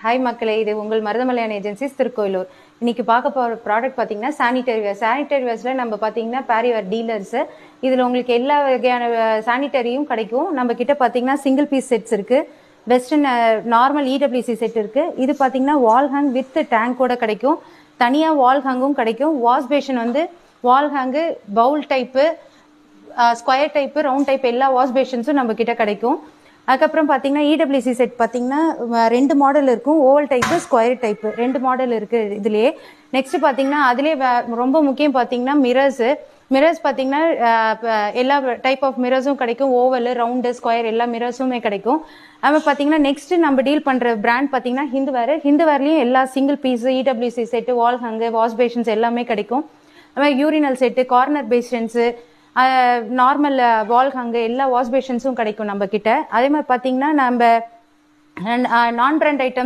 hi மக்களே இது உங்கள் மருதமலையான் ஏஜென்சிஸ் திருக்கோயிலூர் இன்னைக்கு பார்க்க போகிற ப்ராடக்ட் பார்த்தீங்கன்னா சானிடரி வேர் சானிடரி வேர்ஸில் நம்ம பார்த்தீங்கன்னா பேரிவேர் டீலர்ஸு இதில் உங்களுக்கு எல்லா வகையான சானிடரியும் கிடைக்கும் நம்ம கிட்ட பார்த்தீங்கன்னா சிங்கிள் பீஸ் செட்ஸ் இருக்கு வெஸ்டர்ன் நார்மல் இடபிள்யூசி செட் இருக்கு இது பார்த்தீங்கன்னா வால் ஹேங் வித் டேங்கோட கிடைக்கும் தனியாக வால் ஹேங்கும் கிடைக்கும் வாஷ் பேஷன் வந்து wall hung bowl type square type round type எல்லா வாஷ் பேஷன்ஸும் நம்ம கிட்ட கிடைக்கும் அதுக்கப்புறம் பார்த்தீங்கன்னா இடபிள்யூசி செட் பார்த்தீங்கன்னா அஹ் ரெண்டு மாடல் இருக்கும் ஓவல் டைப்பு ஸ்கொயர் டைப்பு ரெண்டு மாடல் இருக்கு இதுலயே நெக்ஸ்ட் பார்த்தீங்கன்னா அதுலேயே வே- ரொம்ப முக்கியம் பார்த்தீங்கன்னா மிரர்ஸு மிரர்ஸ் பார்த்தீங்கன்னா அஹ், ப- எல்லா டைப் ஆஃப் மிரர்ஸும் கிடைக்கும் ஓவல் ரவுண்டு ஸ்கொயர் எல்லா மிரர்ஸுமே கிடைக்கும் அது பார்த்தீங்கன்னா நெக்ஸ்ட் நம்ம டீல் பண்ற பிராண்ட் பார்த்தீங்கன்னா ஹிந்துவேர் ஹிந்துவேர்லயும் எல்லா single piece EWC set wall hung wash basins எல்லாமே கிடைக்கும் அது மாதிரி urinal set corner basins normal wall hung எல்லா வாஷ் பேஷன்ஸும் கிடைக்கும் நம்ம கிட்ட அதே மாதிரி பார்த்தீங்கன்னா நம்ம நான் பிராண்ட் ஐட்டம்ஸ்